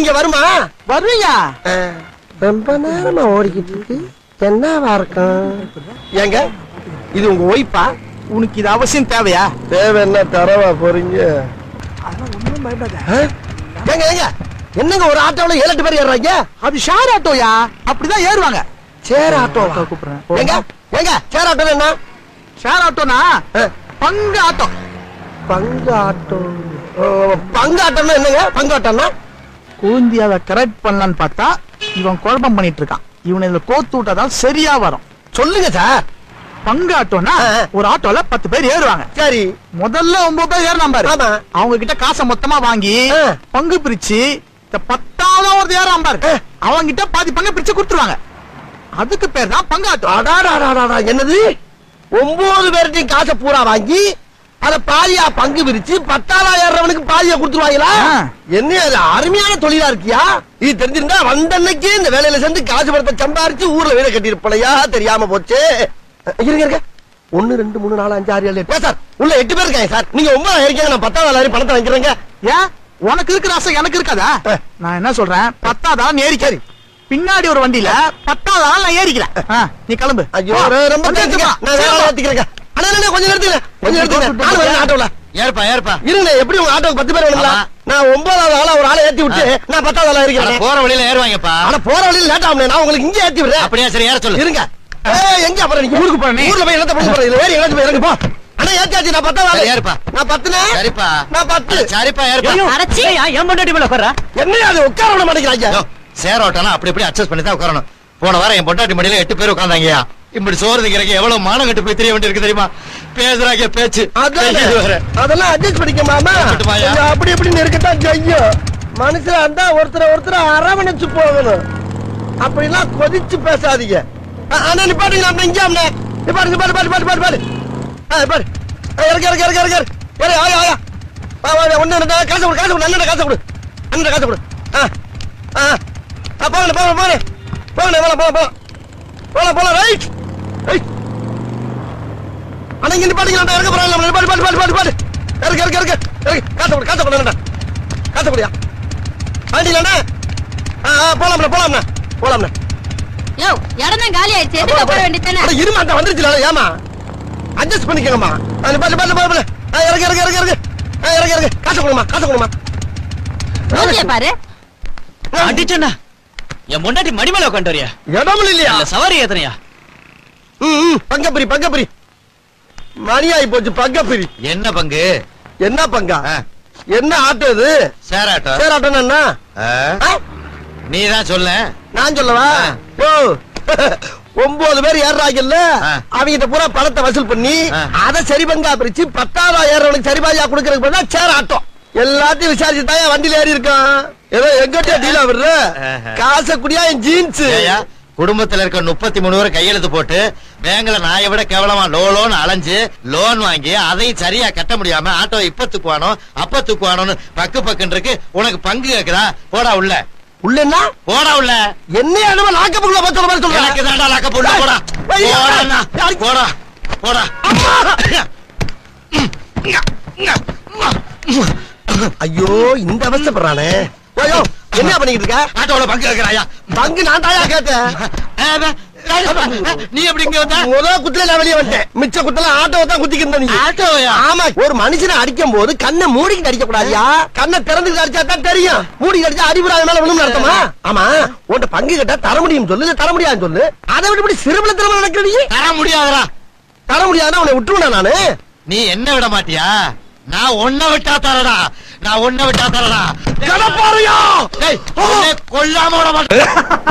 இங்க வருமா வருவீங்க ரொம்ப நேரமா ஓடிக்கிட்டு இருக்கு என்னவா இருக்கும் ஏங்க இது உங்க ஒய்ஃபா உனக்கு இது அவசியம் தேவையா தேவை என்ன தரவா போறீங்க அதெல்லாம் ஒண்ணும் பயப்படாத ஏங்க ஏங்க என்னங்க ஒரு ஆட்டோல ஏழு எட்டு பேர் ஏறுறாங்க அது ஷேர் ஆட்டோயா அப்படிதான் ஏறுவாங்க சேர் ஆட்டோ கூப்பிடுறேன் ஏங்க ஏங்க சேர் ஆட்டோ என்ன ஷேர் ஆட்டோனா ஆ, பங்கு ஆட்டோ பங்கு ஆட்டோ ஓ, பங்கு ஆட்டோன்னா என்னங்க பங்கு ஆட்டோன்னா கூந்தியாவை கரெக்ட் பண்ணலான்னு பார்த்தா இவன் குழப்பம் பண்ணிட்டு இருக்கான் இவனை இதுல கோத்து விட்டாதான் சரியா வரும் சொல்லுங்க சார் பங்கு ஆட்டோனா ஆ. ஒரு ஆட்டோல பத்து பேர் ஏறுவாங்க சரி முதல்ல ஒன்பது பேர் ஏறினா பாரு ஆமா. அவங்க கிட்ட காசை மொத்தமா வாங்கி ஆ. பங்கு பிரிச்சு இந்த பத்தாவது ஒரு ஏறாம பாரு ஆ. அவங்க கிட்ட பாதி பங்கு பிரிச்சு கொடுத்துருவாங்க அதுக்கு பேர் தான் பங்கு ஆட்டோ அடாடாடாடா என்னது ஒன்பது பேர்ட்டையும் காசை பூரா வாங்கி அத பாதியா பங்கு விரிச்சு பத்தாயிரம் ஏறவனுக்கு பாதியா கொடுத்துருவாங்களா ஆ. என்ன அது அருமையான தொழிலா இருக்கியா இது தெரிஞ்சிருந்தா வந்த அன்னைக்கு இந்த வேலையில சேர்ந்து காசு படத்தை சம்பாரிச்சு ஊர்ல வீட கட்டியிருப்பலையா தெரியாம போச்சு இருங்க இருங்க ஒன்னு ரெண்டு மூணு நாலு அஞ்சு ஆறு ஏழு எட்டு சார் உள்ள எட்டு பேர் இருக்காங்க சார் நீங்க ஒன்பதாயிரம் இருக்கீங்க நான் பத்தாவது ஆயிரம் பணத்தை வாங்கிக்கிறேங்க ஏன் உனக்கு இருக்கிற ஆசை எனக்கு இருக்காதா ஆ. நான் என்ன சொல்றேன் பத்தாதா நீ ஏறிக்காரு பின்னாடி ஒரு வண்டியில பத்தாதா நான் ஏறிக்கிறேன் ஆ, நீ கிளம்பு ஐயோ போ. ரொம்ப- ரொம்ப வந்து தேங்க்ஸ்ங்க. எடுத்துக்கோ. நான் வேற சீக்கிரம். ஏத்திக்கிறேங்க அண்ணா அண்ணா, கொஞ்சம் நிறுத்துங்க கொஞ்சம் நிறுத்துங்க நானும் வரேன் ஆட்டோல ஏற்பா ஏற்பா இருங்க எப்படி உங்க ஆட்டோக்கு பத்து பேர் வேணுங்களா ஆமா. நான் ஒன்பதாவது ஆளா ஒரு ஆளை ஏத்தி விட்டு நான் பத்தாவது ஆளா அட, இருக்கிறேன் போற வழியில ஏறுவாங்கப்பா ஆனா போற வழியில லேட் ஆகும் நான் உங்களுக்கு இங்க ஏத்தி விடுறேன் அப்படியா சரி ஏற சொல்லு இருங்க ஏய், எங்க அப்புறம் நீங்க ஊருக்கு போறேன் நீ. ஊர்ல போய் என்னத்த பண்ண போறீங்க ஏறி எங்கேயாச்சும் போய் இறங்கு போ அண்ணா ஏத்தியாச்சு நான் பத்தாவது ஆளு சரி, ஏறுப்பா. நான் பத்துனே சரிப்பா நான் பத்து அட, சரிப்பா ஏற்பா அரைச்சி என் பொண்டாட்டி மேல உட்கார என்ன அது உட்கார விட மாட்டேங்கிறாங்க யோ, சேர் ஓட்டனா அப்படி இப்படி அட்ஜஸ்ட் பண்ணி தான் உட்காரணும் போன வாரம் என் பொண்டாட்டி மடியில எட்டு பேர் உட்கார்ந்தாங்கயா இப்படி சோறு திங்கிறக்கு எவ்வளவு மானம் கட்டு போய் தெரிய வேண்டியிருக்கு தெரியுமா பேசுறாங்க பேச்சு அதான் இது வேற. அதெல்லாம் அட்ஜஸ்ட் பண்ணிக்க மாமா இருக்கட்டுமாயா? கொஞ்சம் அப்படி இப்படின்னு இருக்கட்டும் செய்யும் மனுஷனா இருந்தா ஒருத்தர ஒருத்தர அரவணைச்சு போகணும் அப்படிலாம் கொதிச்சு பேசாதீங்க அ- அண்ணா நிப்பாட்டுங்க அண்ணா இங்க அண்ணா நிப்பாட்டு பாட்டு பாட்டு பாட்டு பாட்டு பாட்டு ஆ பாரு ஆ, இறக்கு இறக்கு இறக்கு இறக்கு இறக்கு ஏறு ஆயா ஆயா வா வா வா, ஒண்ணு ரெண்டு காசு கொடு காசு கொடு அண்ணன் காசு கொடு அண்ணன் காசு கொடு ஆ ஆ ஆ போங்க போங்க போங்க போங்க போலாம் போலாம் போலாம் போலாம் போலாம் ரைட் ரைட் அண்ணா இங்க நிப்பாட்டுங்க நான் இறக்க போறேன் பாட்டு பாட்டு பாட்டு பாட்டு பாட்டு இறக்கு இறக்கு இறக்கு இறக்கு காசு கொடு காசு கொடு அண்ணா காசு கொடியா ஆண்டிலண்ணா ஆ ஆ போலாம்ண்ணா போலாம்ண்ணா போலாம்ண்ணா யோ இடம் தான் காலி ஆயிடுச்சு எதுக்கு போட வேண்டியதானே அட, இருமா அந்த வந்துருச்சுல ஏமா அட்ஜஸ்ட் பண்ணிக்கங்கம்மா அது பாட்டு பாட்டு பாட்டு ஆ இறக்கு இறக்கு இறக்கு இறக்கு ஆ இறக்கு இறக்கு காசு கொடுமா காசு கொடுமா மூஞ்சிய பாரு அடிச்சண்ணா என் பொண்டாட்டி மடி மேல உட்காந்து வரியா இடம் இல்லையா இல்ல சவாரி ஏத்தனையா ம் ம், பங்கப்பிரி பங்கப்பிரி மணியாயி போச்சு பங்கப்பிரி என்ன பங்கு என்ன பங்கா ஆ, என்ன ஆட்டோ இது சேர் ஆட்டோ சேர் ஆட்டோன்னா என்ன ஆ? நீ தான் சொல்ல நான் சொல்லவா ஆ. ஓ ஒன்பது பேர் ஏறாங்கல்ல ஆ. அவங்க பூரா பணத்தை வசூல் பண்ணி ஆ. அத சரி பங்கா பிரிச்சு பத்தாவது ஏறவனுக்கு சரி பாதியா கொடுக்கறதுக்கு பதிலா சேர் ஆட்டோ எல்லாத்தையும் விசாரிச்சு தான் வண்டியில ஏறி இருக்கான் ஏதோ எங்கிட்டே டீலா விடுற ஆஹா. காசை குடியா என் ஜீன்ஸ் ஏய்யா, குடும்பத்துல இருக்க முப்பத்தி மூணு பேர் கையெழுத்து போட்டு பேங்க்ல நாயை விட கேவலமா லோ லோன் அலைஞ்சு லோன் வாங்கி அதையும் சரியா கட்ட முடியாம ஆட்டோ இப்ப தூக்குவானோ அப்ப தூக்குவானோன்னு பக்கு பக்குன்னு இருக்கு உனக்கு பங்கு கேக்குதா போடா உள்ள உள்ளன்னா போடா உள்ள என்ன என்னமோ லாக்கப்புக்குள்ள பத்து மாதிரி சொல்றேன் எனக்கு தாண்டா லாக்க போடா போடா ஐயா. போடா அண்ணா. போடா போடா ஐயோ இந்த அவஸ்தைப்படுறானே ஐயோ என்ன பண்ணிக்கிட்டு இருக்க ஆட்டோல பங்கு கேக்குறாயா பங்கு நான் தாயா கேட்டேன் நீ எப்படி இங்க வந்த முதல் குத்துல நான் வெளியே வந்துட்டேன் மிச்ச குத்துல ஆட்டோவை தான் குத்திக்கிட்டு நீ ஆட்டோயா ஆமா ஒரு மனுஷனை அடிக்கும் போது கண்ணை மூடிக்கிட்டு அடிக்க கூடாதுயா கண்ணை திறந்துக்கிட்டு அடிச்சா தான் தெரியும் மூடிக்கிட்டு அடிச்சா அடிபடாத மேல விழுந்து அர்த்தமா ஆமா உன்கிட்ட பங்கு கேட்டா தர முடியும் சொல்லு இல்ல தர முடியாதுன்னு சொல்லு அதை விட்டு இப்படி சிறுபல திறமை நடக்கிறீ தர முடியாதுடா தர முடியாதுன்னா உன்னை விட்டுருவேன் நானு நீ என்ன விட மாட்டியா நான் ஒன்ன விட்டா தரடா நான் ஒன்ன விட்டா தரடா கடப்பாறையா டேய், உன்னை கொல்லாம விட மாட்டேன்